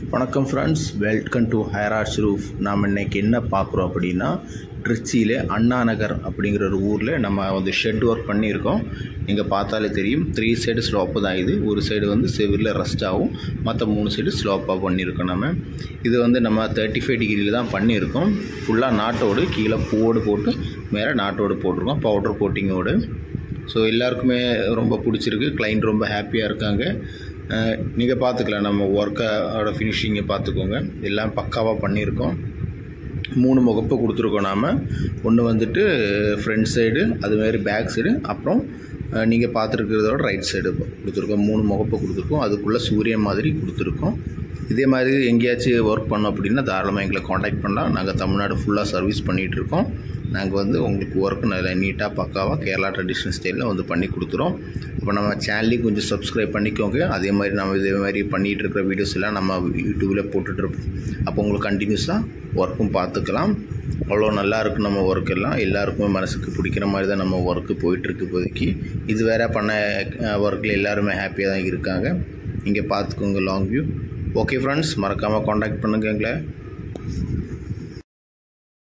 வணக்கம் friends welcome to ஹைராஷ் roof நாம் இன்னைக்கு என்ன பார்க்குறோம் அப்படின்னா திருச்சியில் அண்ணா நகர் அப்படிங்கிற ஒரு ஊரில் நம்ம வந்து ஷெட் ஒர்க் பண்ணியிருக்கோம் நீங்கள் பார்த்தாலே தெரியும் த்ரீ சைடு ஸ்லோப்பு தான் இது ஒரு சைடு வந்து செவிலில் ரெஸ்ட் ஆகும் மற்ற மூணு சைடு ஸ்லோப்பாக பண்ணியிருக்கோம் நம்ம இது வந்து நம்ம தேர்ட்டி ஃபைவ் டிகிரியில் தான் பண்ணியிருக்கோம் ஃபுல்லாக நாட்டோடு கீழே பூவோடு போட்டு மேலே நாட்டோடு போட்டிருக்கோம் பவுடர் கோட்டிங்கோடு ஸோ எல்லாருக்குமே ரொம்ப பிடிச்சிருக்கு கிளைண்ட் ரொம்ப ஹாப்பியாக இருக்காங்க நீங்கள் பார்த்துக்கலாம் நம்ம ஒர்க்கோட ஃபினிஷிங்கை பார்த்துக்கோங்க எல்லாம் பக்காவாக பண்ணியிருக்கோம் மூணு முகப்பு கொடுத்துருக்கோம் நாம் ஒன்று வந்துட்டு ஃப்ரண்ட் சைடு அதுமாரி பேக் சைடு அப்புறம் நீங்கள் பார்த்துருக்கிறதோட ரைட் சைடு கொடுத்துருக்கோம் மூணு முகப்பு கொடுத்துருக்கோம் அதுக்குள்ளே சூரியன் மாதிரி கொடுத்துருக்கோம் இதே மாதிரி எங்கேயாச்சும் ஒர்க் பண்ணோம் அப்படின்னா தாராளமாக எங்களை காண்டாக்ட் பண்ணலாம் நாங்கள் தமிழ்நாடு ஃபுல்லாக சர்வீஸ் பண்ணிகிட்ருக்கோம் நாங்கள் வந்து உங்களுக்கு ஒர்க் நல்லா நீட்டாக பக்காவாக கேரளா ட்ரெடிஷ்னல் ஸ்டைலில் வந்து பண்ணி கொடுத்துறோம் இப்போ நம்ம சேனலையும் கொஞ்சம் சப்ஸ்கிரைப் பண்ணிக்கோங்க அதே மாதிரி நம்ம இதே மாதிரி பண்ணிகிட்டு இருக்கிற வீடியோஸ் எல்லாம் நம்ம யூடியூப்பில் போட்டுட்ருப்போம் அப்போ உங்களுக்கு கண்டினியூஸாக ஒர்க்கும் பார்த்துக்கலாம் அவ்வளோ நல்லா இருக்கும் நம்ம ஒர்க் எல்லாம் எல்லாருக்குமே மனசுக்கு பிடிக்கிற மாதிரி தான் நம்ம ஒர்க்கு போயிட்டுருக்கு இப்போதைக்கு இது வேறு பண்ண ஒர்க்கில் எல்லாருமே ஹாப்பியாக தான் இருக்காங்க இங்கே பார்த்துக்கோங்க லாங் வியூ ஓகே ஃப்ரெண்ட்ஸ் மறக்காமல் காண்டாக்ட் பண்ணுங்க எங்களை